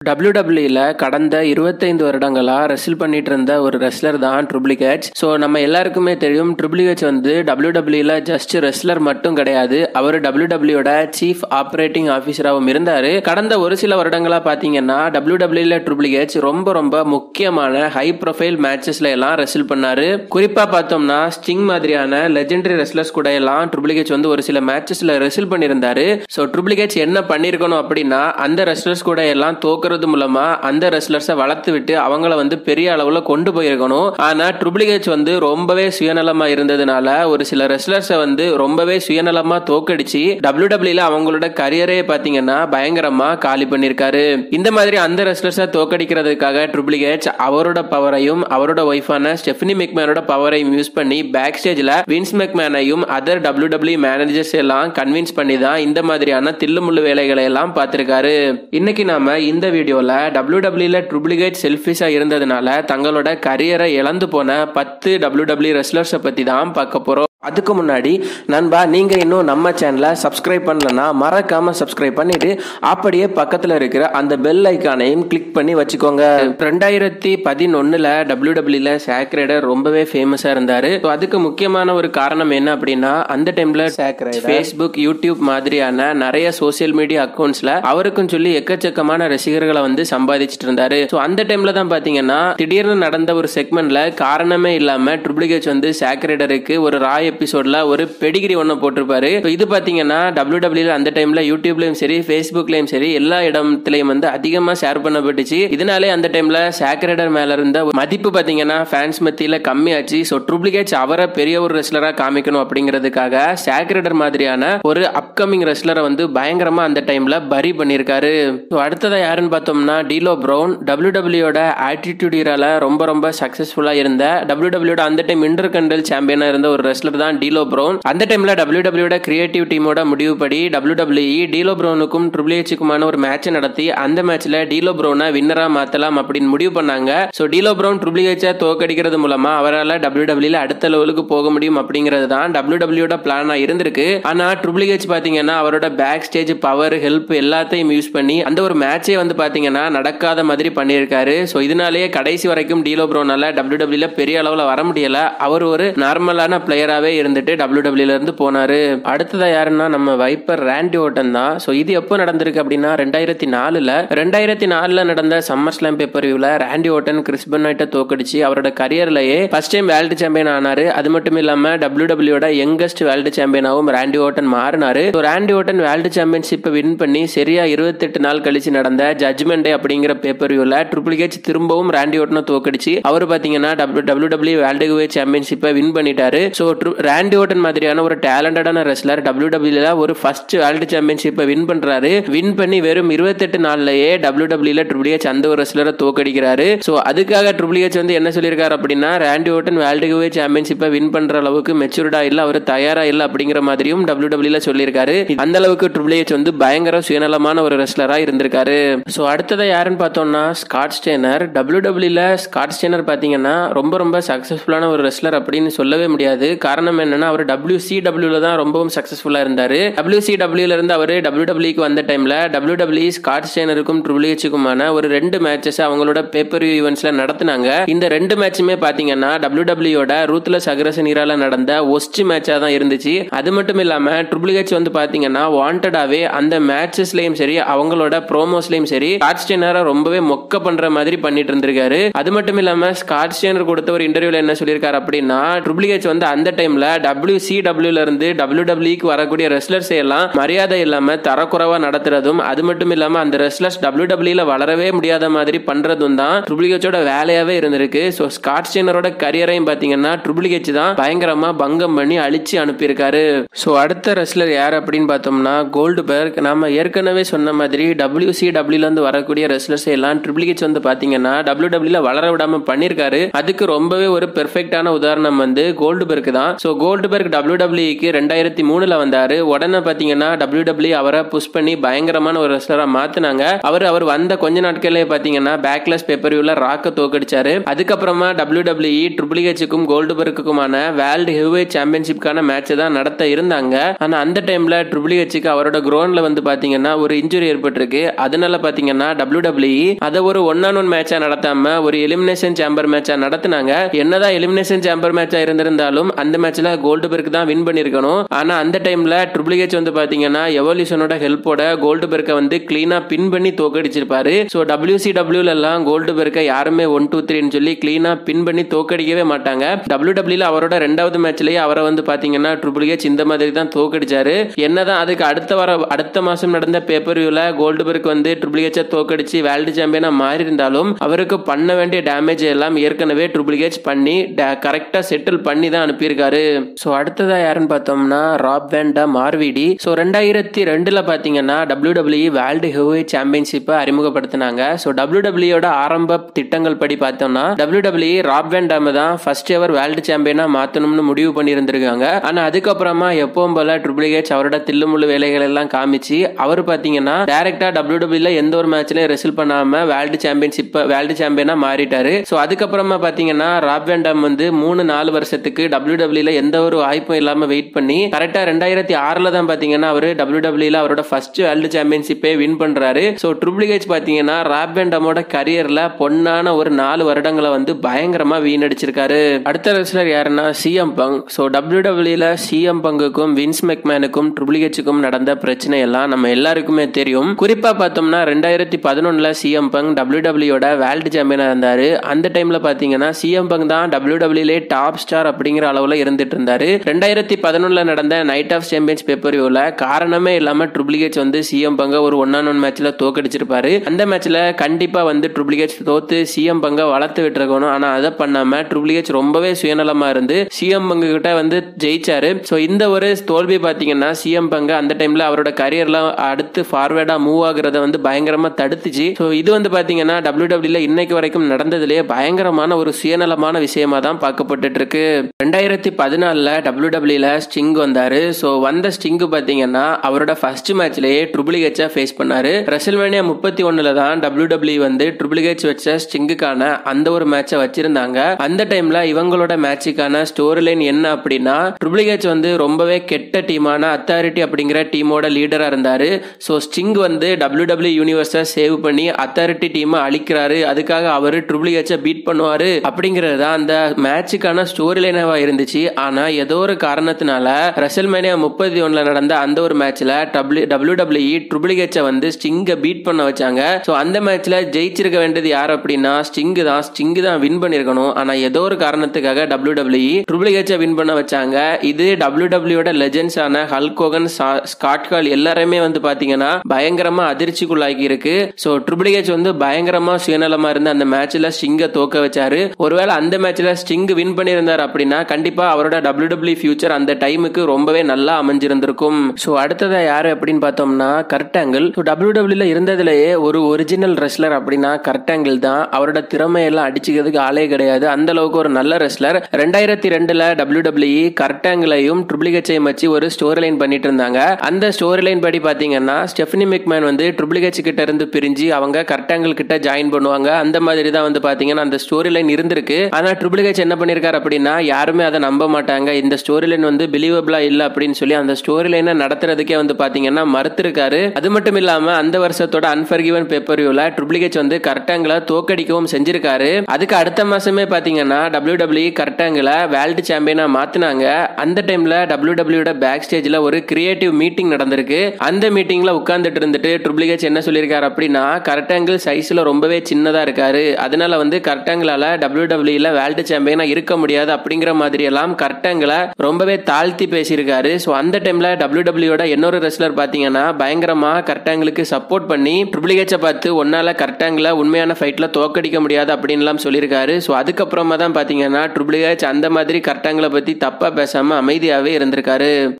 டபிள்யூடபிள்யூல கடந்த இருபத்தைந்து வருடங்களா ரெஸ்ல் பண்ணிட்டு இருந்த ஒரு ரெஸ்லர் தான் ட்ரிபிளிகேட்ஸ் ஸோ நம்ம எல்லாருக்குமே தெரியும் ட்ரிபிளிகேட்ஸ் வந்து டபிள்யூடபிள்யூல ஜஸ்ட் ரெஸ்லர் மட்டும் கிடையாது அவர் டபிள்யூடபிள்யூட சீஃப் ஆப்ரேட்டிங் ஆஃபீஸராகவும் இருந்தாரு கடந்த ஒரு சில வருடங்களா பாத்தீங்கன்னா டபிள்யூடபிள்யூல ட்ரிபிளிகேட்ஸ் ரொம்ப ரொம்ப முக்கியமான ஹை ப்ரொஃபைல் மேட்சஸ்ல எல்லாம் ரெஸ்ல் பண்ணாரு குறிப்பா பார்த்தோம்னா ஸ்டிங் மாதிரியான லெஜெண்டரி ரெஸ்லர்ஸ் கூட எல்லாம் ட்ரிபிளிகேட்ஸ் வந்து ஒரு சில மேட்சஸ்ல ரெஸ்ல் பண்ணியிருந்தாரு ஸோ ட்ரிபிளிகேட்ஸ் என்ன பண்ணிருக்கணும் அப்படின்னா அந்த ரெஸ்லர்ஸ் கூட எல்லாம் தோக்குறது மூலமா அந்த ரெஸ்லர்ஸை வளர்த்து விட்டு அவங்கள வந்து பெரிய அளவுல கொண்டு போயிருக்கணும் ஆனா ட்ரிபிளிகேட்ஸ் வந்து ரொம்பவே சுயநலமா இருந்ததுனால ஒரு சில ரெஸ்லர்ஸை வந்து ரொம்பவே சுயநலமா தோக்கடிச்சு டபிள்யூ டபிள்யூல அவங்களோட கரியரே பாத்தீங்கன்னா பயங்கரமா காலி பண்ணிருக்காரு இந்த மாதிரி அந்த ரெஸ்லர்ஸை தோக்கடிக்கிறதுக்காக ட்ரிபிளிகேட்ஸ் அவரோட பவரையும் அவரோட ஒய்ஃபான ஸ்டெஃபினி மெக்மேனோட பவரையும் யூஸ் பண்ணி பேக் ஸ்டேஜ்ல வின்ஸ் மெக்மேனையும் அதர் டபிள்யூ டபிள்யூ மேனேஜர்ஸ் எல்லாம் கன்வின்ஸ் பண்ணி தான் இந்த மாதிரியான தில்லுமுள்ளு வேலைகளை எல்லாம் பார்த்திருக்காரு இன்னைக்கு நாம இந்த வீடியோல டபிள்யூ டபிள்யூல ட்ரிபிளிகேட் செல்ஃபிஷா இருந்ததுனால தங்களோட கரியரை இழந்து போன பத்து டபிள்யூ டபிள்யூ ரெஸ்லர்ஸை பத்தி தான் பார்க்க போறோம் அதுக்கு முன்னாடி நண்பா நீங்க இன்னும் நம்ம சேனலை சப்ஸ்கிரைப் பண்ணலன்னா மறக்காம சப்ஸ்கிரைப் பண்ணிட்டு அப்படியே பக்கத்துல இருக்கிற அந்த பெல் ஐக்கானையும் கிளிக் பண்ணி வச்சுக்கோங்க ரெண்டாயிரத்தி பதினொன்னுல டபிள்யூ டபிள்யூல சேக்ரேடர் ரொம்பவே ஃபேமஸா இருந்தாரு So அதுக்கு முக்கியமான ஒரு காரணம் என்ன அப்படின்னா அந்த டைம்ல ஃபேஸ்புக் யூடியூப் மாதிரியான நிறைய சோசியல் மீடியா அக்கௌண்ட்ஸ்ல அவருக்கும் சொல்லி எக்கச்சக்கமான ரசிகர்களை வந்து சம்பாதிச்சிட்டு இருந்தாரு ஸோ அந்த டைம்ல தான் பாத்தீங்கன்னா திடீர்னு நடந்த ஒரு செக்மெண்ட்ல காரணமே இல்லாம ட்ரிபிளிகேட்ஸ் வந்து சேக்ரேடருக்கு ஒரு ரா எபிசோட்ல ஒரு பெடிகிரி ஒன்று போட்டிருப்பாரு So இது பாத்தீங்கன்னா டபிள்யூ டபிள்யூ அந்த டைம்ல யூடியூப்லயும் சரி ஃபேஸ்புக்லயும் சரி எல்லா இடத்துலயும் வந்து அதிகமா ஷேர் பண்ணப்பட்டுச்சு இதனாலே அந்த டைம்ல சேக்ரேடர் மேல இருந்த மதிப்பு பாத்தீங்கன்னா ஃபேன்ஸ் மத்தியில கம்மியாச்சு ஸோ ட்ரிபிளிகேட்ஸ் அவரை பெரிய ஒரு ரெஸ்லரா காமிக்கணும் அப்படிங்கிறதுக்காக சேக்ரேடர் மாதிரியான ஒரு அப்கமிங் ரெஸ்லரை வந்து பயங்கரமா அந்த டைம்ல பரி பண்ணியிருக்காரு ஸோ அடுத்ததா யாருன்னு பார்த்தோம்னா டீலோ ப்ரௌன் டபிள்யூ டபிள்யூட ஆட்டிடியூட் இரால ரொம்ப ரொம்ப சக்சஸ்ஃபுல்லா இருந்த டபிள்யூ டபிள்யூட அந்த டைம் இன்டர் கண்டல் சாம்பியனா இருந்த ஒரு ரெஸ்லர் தான் டீலோ ப்ரௌன் அந்த டைம்ல டபிள்யூ டபிள்யூட கிரியேட்டிவ் டீமோட முடிவுப்படி டபிள்யூ டபிள்யூஇ டீலோ ப்ரௌனுக்கும் ட்ரிபிள் ஹெச்சுக்குமான ஒரு மேட்ச் நடத்தி அந்த மேட்ச்ல டீலோ ப்ரௌனை வின்னரா மாத்தலாம் அப்படின்னு முடிவு பண்ணாங்க ஸோ டீலோ ப்ரௌன் ட்ரிபிள் ஹெச்சை தோக்கடிக்கிறது மூலமா அவரால் டபிள்யூ டபிள்யூல அடுத்த லெவலுக்கு போக முடியும் அப்படிங்கிறது தான் டபிள்யூ டபிள்யூட பிளானா இருந்திருக்கு ஆனா ட்ரிபிள் ஹெச் பாத்தீங்கன்னா அவரோட பேக் ஸ்டேஜ் பவர் ஹெல்ப் எல்லாத்தையும் யூஸ் பண்ணி அந்த ஒரு மேட்சே வந்து பாத்தீங்கன்னா நடக்காத மாதிரி பண்ணியிருக்காரு ஸோ இதனாலேயே கடைசி வரைக்கும் டீலோ ப்ரோனால டபிள்யூ டபிள்யூல பெரிய அளவுல வர முடியல அவர் ஒரு நார்மலான பிளேயராகவே இருந்துட்டு டபிள்யூ டபிள்யூல இருந்து போனாரு அடுத்ததா யாருன்னா நம்ம வைப்பர் ரேண்டி ஓட்டன் தான் ஸோ இது எப்போ நடந்திருக்கு அப்படின்னா ரெண்டாயிரத்தி நாலுல ரெண்டாயிரத்தி நாலுல நடந்த சம்மர் ஸ்லாம் பேப்பர் வியூல ரேண்டி ஓட்டன் கிறிஸ்பன் நைட்டை தோக்கடிச்சு அவரோட கரியர்லயே ஃபர்ஸ்ட் டைம் வேர்ல்டு சாம்பியன் ஆனாரு அது மட்டும் இல்லாம டபிள்யூ டபிள்யூட யங்கஸ்ட் வேர்ல்டு சாம்பியனாகவும் ரேண்டி ஓட்டன் மாறினாரு ஸோ ரேண்டி ஓட்டன் வேர்ல்டு சாம்பியன்ஷிப்பை வின் பண்ணி சரியா இருபத்தெட்டு நாள் கழிச்சு நடந்த ஜட்மெண்ட் டே அப்படிங்கிற பேப்பர் வியூல ட்ரிபிள் ஹெச் திரும்பவும் ரேண்டி ஓட்டனை தோக்கடிச்சு அவர் பாத்தீங்கன்னா டபிள்யூ டபிள்யூ வேர்ல்டு ஹெவ் சாம்பியன்ஷிப்பை வின் பண்ணிட்டாரு ஸோ ரேண்டி ஓட்டன் மாதிரியான ஒரு டேலண்டடான ரெஸ்லர் டபிள்யூ டபிள்யூல ஒரு ஃபர்ஸ்ட் வேர்ல்டு சாம்பியன்ஷிப்பை வின் பண்றாரு வின் பண்ணி வெறும் இருபத்தெட்டு நாள்லயே டபிள்யூ டபிள்யூல ட்ரிபிள் ஹெச் அந்த ஒரு ரெஸ்லரை தோக்கடிக்கிறாரு ஸோ அதுக்காக ட்ரிபிள் ஹெச் வந்து என்ன சொல்லியிருக்காரு அப்படின்னா ரேண்டி ஓட்டன் வேர்ல்டு ஹெவ் சாம்பியன்ஷிப்பை வின் பண்ற அளவுக்கு மெச்சூர்டா இல்ல அவர் தயாரா இல்ல அப்படிங்கிற மாதிரியும் டபிள்யூ டபிள்யூல சொல்லியிருக்காரு அந்த அளவுக்கு ட்ரிபிள் ஹெச் வந்து பயங்கர சுயநலமான ஒரு ரெஸ்லரா இருந்திருக்காரு ஸோ அடுத்ததை யாருன்னு பார்த்தோம்னா ஸ்காட் ஸ்டேனர் டபிள்யூ டபிள்யூல ஸ்காட் ஸ்டேனர் பாத்தீங்கன்னா ரொம்ப ரொம்ப சக்சஸ்ஃபுல்லான ஒரு ரெஸ்லர் அப்படின்னு சொல்லவே முடியாது காரணம் என்னன்னா அவர் டபிள்யூ சி டபிள்யூல தான் ரொம்பவும் சக்சஸ்ஃபுல்லா இருந்தாரு டபிள்யூ சி டபிள்யூல இருந்து அவர் டபிள்யூ டபிள்யூக்கு வந்த டைம்ல டபிள்யூ டபிள்யூ ஸ்காட் ஸ்டேனருக்கும் ட்ரிபிள் ஹெச்சுக்குமான ஒரு ரெண்டு மேட்சஸ் அவங்களோட பேப்பர் ஈவெண்ட்ஸ்ல நடத்தினாங்க இந்த ரெண்டு மேட்சுமே பாத்தீங்கன்னா டபிள்யூ டபிள்யூட ரூத்லஸ் அக்ரசன் ஈரால நடந்த ஒஸ்ட் மேட்சா தான் இருந்துச்சு அது மட்டும் இல்லாம ட்ரிபிள் ஹெச் வந்து பாத்தீங்கன்னா வாண்டடாவே அந்த மேட்சஸ்லயும் சரி அவங்களோட ப்ரோமோஸ்லயும் சரி ஸ்காட் ஸ்டேனரை ரொம்பவே மொக்க பண்ற மாதிரி பண்ணிட்டு இருந்திருக்காரு அது மட்டும் இல்லாம ஸ்காட் ஸ்டேனர் கொடுத்த ஒரு இன்டர்வியூல என்ன சொல்லியிருக்காரு அப்படின்னா ட்ரிபிள் ஹெச் வந்து அந்த டைம்ல டபிள்யூ சி டபிள்யூல இருந்து டபிள்யூ டபிள்யூக்கு வரக்கூடிய ரெஸ்லர்ஸ் எல்லாம் மரியாதை இல்லாம தரக்குறைவா நடத்துறதும் அது மட்டும் இல்லாம அந்த ரெஸ்லர்ஸ் டபிள்யூ டபிள்யூல வளரவே முடியாத மாதிரி பண்றதும் தான் ட்ரிபிள் ஹெச்சோட வேலையாவே இருந்திருக்கு ஸோ ஸ்காட் ஸ்டேனரோட கரியரையும் பாத்தீங்கன்னா ட்ரிபிள் ஹெச் தான் பயங்கரமா பங்கம் பண்ணி அழிச்சு அனுப்பியிருக்காரு ஸோ அடுத்த ரெஸ்லர் யார் அப்படின்னு பார்த்தோம்னா கோல்டுபர்க் நாம ஏற்கனவே சொன்ன மாதிரி டபிள்யூ சி டபிள்யூல இருந்து வரக்கூடிய ரெஸ்லர்ஸ் எல்லாம் ட்ரிபிள் ஹெச் வந்து பாத்தீங்கன்னா டபிள்யூ டபிள்யூல வளர விடாம பண்ணிருக்காரு அதுக்கு ரொம்பவே ஒரு பெர்ஃபெக்டான உதாரணம் வந்து கோல்டுபர்க் தான் ஸோ கோல்டுபர்க் டபிள்யூ டபிள்யூக்கு ரெண்டாயிரத்தி மூணுல வந்தாரு உடனே பாத்தீங்கன்னா டபிள்யூ டபிள்யூ அவரை புஷ் பண்ணி பயங்கரமான ஒரு ரெஸ்லரா மாத்தினாங்க அவர் அவர் வந்த கொஞ்ச நாட்களே பாத்தீங்கன்னா பேக்லெஸ் பேப்பர்வியூல ராக்க தோக்கடிச்சாரு அதுக்கப்புறமா டபிள்யூ டபிள்யூ ட்ரிபிள் ஹெச்சுக்கும் கோல்டுபர்க்குமான வேர்ல்டு ஹெவ்வேட் சாம்பியன்ஷிப்கான மேட்ச் தான் நடத்த இருந்தாங்க ஆனா அந்த டைம்ல ட்ரிபிள் ஹெச்சுக்கு அவரோட குரோன்ல வந்து பாத்தீங்கன்னா ஒரு இன்ஜுரி ஏற்பட்டிருக்கு அதனால பாத்தீங்கன்னா டபிள்யூ டபிள்யூ அதை ஒரு ஒன் ஆன் ஒன் மேட்சா நடத்தாம ஒரு எலிமினேஷன் சாம்பர் மேட்சா நடத்தினாங்க என்னதான் எலிமினேஷன் சாம்பர் மேட்சா இருந்திருந்தாலும் அந்த மேட்ச்ல கோல்டுபெர்க் தான் வின் பண்ணிருக்கணும் ஆனா அந்த டைம்ல ட்ரிபிள் ஹெச் வந்து பாத்தீங்கன்னா எவல்யூஷனோட ஹெல்ப்போட கோல்டுபெர்க்கை வந்து கிளீனா பின் பண்ணி தோக்கடிச்சிருப்பாரு ஸோ டபிள்யூசி டபிள்யூல எல்லாம் கோல்டுபெர்க்கை யாருமே ஒன் டூ த்ரீன்னு சொல்லி கிளீனா பின் பண்ணி தோக்கடிக்கவே மாட்டாங்க டபிள்யூ டபிள்யூல அவரோட ரெண்டாவது மேட்ச்லயே அவரை வந்து பாத்தீங்கன்னா ட்ரிபிள் ஹெச் இந்த மாதிரி தான் தோக்கடிச்சாரு என்னதான் அதுக்கு அடுத்த வாரம் அடுத்த மாசம் நடந்த பேப்பர் வியூல கோல்டுபெர்க் வந்து ட்ரிபிள் ஹெச்சை தோக்கடிச்சு வேர்ல்டு சாம்பியனா மாறி இருந்தாலும் அவருக்கு பண்ண வேண்டிய டேமேஜ் எல்லாம் ஏற்கனவே ட்ரிபிள் ஹெச் பண்ணி கரெக்டா செட்டில் பண்ணி தான் அனுப்பியிருக்காரு ஸோ அடுத்ததா யாருன்னு பார்த்தோம்னா ராப் வேண்டா மார்விடி ஸோ ரெண்டாயிரத்தி ரெண்டுல பாத்தீங்கன்னா டபிள்யூ டபிள்யூ வேர்ல்டு ஹெவி சாம்பியன்ஷிப்பை அறிமுகப்படுத்தினாங்க ஸோ டபிள்யூ டபிள்யூட ஆரம்ப திட்டங்கள் படி பார்த்தோம்னா டபிள்யூ டபிள்யூ ராப் வேண்டாம தான் ஃபர்ஸ்ட் எவர் வேர்ல்டு சாம்பியனா மாத்தணும்னு முடிவு பண்ணியிருந்திருக்காங்க ஆனா அதுக்கப்புறமா எப்பவும் போல ட்ரிபிள் ஹெச் அவரோட தில்லுமுள்ளு வேலைகள் எல்லாம் காமிச்சு அவர் பாத்தீங்கன்னா டைரக்டா டபிள்யூ டபிள்யூல எந்த ஒரு மேட்ச்லயும் ரெசில் பண்ணாம வேர்ல்டு சாம்பியன்ஷிப் வேர்ல்டு சாம்பியனா மாறிட்டாரு ஸோ அதுக்கப்புறமா பாத்தீங்கன்னா ராப் வேண்டாம் வந்து மூணு நாலு வருஷத்துக்கு டபிள்யூ டபிள்யூல எந்த ஒரு வாய்ப்பும் இல்லாம வெயிட் பண்ணி கரெக்டா ரெண்டாயிரத்தி ஆறுல தான் பாத்தீங்கன்னா அவரு டபிள்யூ டபிள்யூல அவரோட ஃபர்ஸ்ட் வேர்ல்டு சாம்பியன்ஷிப்பே வின் பண்றாரு ஸோ ட்ரிபிள் ஹெச் பாத்தீங்கன்னா ராப் வேண்டாமோட கரியர்ல பொன்னான ஒரு நாலு வருடங்களை வந்து பயங்கரமா வீணடிச்சிருக்காரு அடுத்த ரெஸ்லர் யாருன்னா சிஎம் பங் ஸோ டபிள்யூ டபிள்யூல சிஎம் பங்குக்கும் வின்ஸ் மெக்மேனுக்கும் ட்ரிபிள் ஹெச்சுக்கும் நடந்த பிரச்சனை எல்லாம் நம்ம எல்லாருக்குமே தெரியும் குறிப்பா பார்த்தோம்னா ரெண்டாயிரத்தி பதினொன்னுல சிஎம் பங் டபிள்யூ டபிள்யூட வேர்ல்டு சாம்பியனா இருந்தாரு அந்த டைம்ல பாத்தீங்கன்னா சிஎம் பங் தான் டபிள்யூ டபிள்யூலே டாப் ஸ்டார் அப்படிங்கிற அளவுல இருந்துட்டு இருந்தாரு ரெண்டாயிரத்தி பதினொன்னுல நடந்த நைட் ஆஃப் சாம்பியன்ஸ் பேப்பர் வியூல காரணமே இல்லாம ட்ரிபிள் ஹெச் வந்து சிஎம் பங்க ஒரு ஒன் ஆன் ஒன் மேட்ச்ல தோக்கடிச்சிருப்பாரு அந்த மேட்ச்ல கண்டிப்பா வந்து ட்ரிபிள் ஹெச் தோத்து சிஎம் பங்க வளர்த்து விட்டுருக்கணும் ஆனா அதை பண்ணாம ட்ரிபிள் ஹெச் ரொம்பவே சுயநலமா இருந்து சிஎம் பங்கு கிட்ட வந்து ஜெயிச்சாரு ஸோ இந்த ஒரு தோல்வி பாத்தீங்கன்னா சிஎம் பங்க அந்த டைம்ல அவரோட கரியர்ல அடுத்து ஃபார்வேர்டா மூவ் ஆகுறத வந்து பயங்கரமா தடுத்துச்சு ஸோ இது வந்து பாத்தீங்கன்னா டபிள்யூ டபிள்யூல இன்னைக்கு வரைக்கும் நடந்ததுலேயே பயங்கரமான ஒரு சுயநலமான விஷயமா தான் பார்க்கப்பட்டு இருக்கு ரெண்டாயிரத்தி பதினாலுல டபிள்யூ டபிள்யூல ஸ்டிங் வந்தாரு ஸோ வந்த ஸ்டிங் பாத்தீங்கன்னா அவரோட ஃபர்ஸ்ட் மேட்ச்லயே ட்ரிபிள் ஹெச்சா ஃபேஸ் பண்ணாரு ரெசல்மேனியா முப்பத்தி ஒண்ணுல தான் டபிள்யூ டபிள்யூ வந்து ட்ரிபிள் ஹெச் வச்ச ஸ்டிங்குக்கான அந்த ஒரு மேட்சை வச்சிருந்தாங்க அந்த டைம்ல இவங்களோட மேட்சுக்கான ஸ்டோரி லைன் என்ன அப்படின்னா ட்ரிபிள் ஹெச் வந்து ரொம்பவே கெட்ட டீமான அத்தாரிட்டி அப்படிங்கிற டீமோட லீடரா இருந்தாரு ஸோ ஸ்டிங் வந்து டபிள்யூ டபிள்யூ யூனிவர்ஸை சேவ் பண்ணி அத்தாரிட்டி டீமை அழிக்கிறாரு அதுக்காக அவரு ட்ரிபிள் ஹெச்சை பீட் பண்ணுவாரு அப்படிங்கிறது தான் அந்த மேட்சுக்கான ஸ்டோரி லைனாவா இருந்துச்சு ஆனா ஏதோ ஒரு காரணத்தினால ரெசல்மேனியா முப்பத்தி ஒண்ணுல நடந்த அந்த ஒரு மேட்ச்ல டபிள்யூ டபிள்யூ டபிள்யூ ட்ரிபிள் ஹெச்சை வந்து ஸ்டிங்கை பீட் பண்ண வச்சாங்க ஸோ அந்த மேட்ச்ல ஜெயிச்சிருக்க வேண்டியது யார் அப்படின்னா ஸ்டிங் தான் ஸ்டிங் தான் வின் பண்ணிருக்கணும் ஆனா ஏதோ ஒரு காரணத்துக்காக டபிள்யூ டபிள்யூ ட்ரிபிள் ஹெச்சை வின் பண்ண வச்சாங்க இது டபிள்யூ டபிள்யூட லெஜெண்ட்ஸ் ஆன ஹல்கோகன் ஸ்காட் கால் எல்லாருமே வந்து பாத்தீங்கன்னா பயங்கரமா அதிர்ச்சிக்குள்ளாகி இருக்கு ஸோ ட்ரிபிள் ஹெச் வந்து பயங்கரமா சுயநலமா இருந்த அந்த மேட்ச்ல ஸ்டிங்கை தோக்க வச்சாரு ஒருவேளை அந்த மேட்ச்ல ஸ்டிங் வின் பண்ணியிருந்தார் அப்படின்னா கண்டிப்பா அவரோட டபிள்யூ டபிள்யூ ஃபியூச்சர் அந்த டைமுக்கு ரொம்பவே நல்லா அமைஞ்சிருந்திருக்கும் ஸோ அடுத்ததா யாரு அப்படின்னு பார்த்தோம்னா கர்டாங்கிள் ஸோ டபிள்யூ டபிள்யூல இருந்ததுலயே ஒரு ஒரிஜினல் ரெஸ்லர் அப்படின்னா கர்டாங்கிள் தான் அவரோட திறமையெல்லாம் அடிச்சுக்கிறதுக்கு ஆளே கிடையாது அந்த அளவுக்கு ஒரு நல்ல ரெஸ்லர் ரெண்டாயிரத்தி ரெண்டுல டபிள்யூ டபிள்யூ கர்டாங்கிளையும் ட்ரிபிள் ஹெச்சையும் வச்சு ஒரு ஸ்டோரி லைன் பண்ணிட்டு இருந்தாங்க அந்த ஸ்டோரி லைன் படி பாத்தீங்கன்னா ஸ்டெஃபனி மெக்மேன் வந்து ட்ரிபிள் ஹெச் கிட்ட இருந்து பிரிஞ்சு அவங்க கர்டாங்கிள் கிட்ட ஜாயின் பண்ணுவாங்க அந்த மாதிரி தான் வந்து பாத்தீங்கன்னா அந்த ஸ்டோரி லைன் இருந்திருக்கு ஆனா ட்ரிபிள் ஹெச் என்ன பண்ணிருக்காரு அப்படின்னா யாருமே அதை நம்ப மாட்டாங்க இந்த ஸ்டோரி லைன் வந்து பிலீவபிளா இல்ல அப்படின்னு சொல்லி அந்த ஸ்டோரி லைனை நடத்துறதுக்கே வந்து பாத்தீங்கன்னா மறுத்திருக்காரு அது மட்டும் இல்லாம அந்த வருஷத்தோட அன்பர்கிவன் பேப்பர் வியூல ட்ரிபிள் ஹெச் வந்து கர்டாங்கிள தோக்கடிக்கவும் செஞ்சிருக்காரு அதுக்கு அடுத்த மாசமே பாத்தீங்கன்னா டபிள்யூ டபிள்யூ கர்டாங்கிள வேர்ல்டு சாம்பியனா மாத்தினாங்க அந்த டைம்ல டபிள்யூ டபிள்யூட பேக் ஸ்டேஜ்ல ஒரு கிரியேட்டிவ் மீட்டிங் நடந்திருக்கு அந்த மீட்டிங்ல உட்கார்ந்துட்டு இருந்துட்டு ட்ரிபிள் ஹெச் என்ன சொல்லியிருக்காரு அப்படின்னா கர்டாங்கிள் சைஸ்ல ரொம்பவே சின்னதா இருக்காரு அதனால வந்து கர்டாங்கிளால டபிள்யூ டபிள்யூல வேர்ல்டு சாம்பியனா இருக்க முடியாது அப்படிங்கிற மாதிரி எல்லாம் கர்டாங்கிள ரொம்பவே தாழ்த்தி பேசியிருக்காரு ஸோ அந்த டைம்ல டபிள்யூ டபிள்யூட இன்னொரு ரெஸ்லர் பாத்தீங்கன்னா பயங்கரமா கர்டாங்கிளுக்கு சப்போர்ட் பண்ணி ட்ரிபிள் ஹெச்சை பார்த்து ஒன்னால கர்டாங்கிள உண்மையான ஃபைட்ல தோக்கடிக்க முடியாது அப்படின்லாம் சொல்லியிருக்காரு ஸோ அதுக்கப்புறமா தான் பாத்தீங்கன்னா ட்ரிபிள் ஹெச் அந்த மாதிரி கர்டாங்கிளை பத்தி தப்பா பேசாம அமைதியாவே இருந்திருக்காரு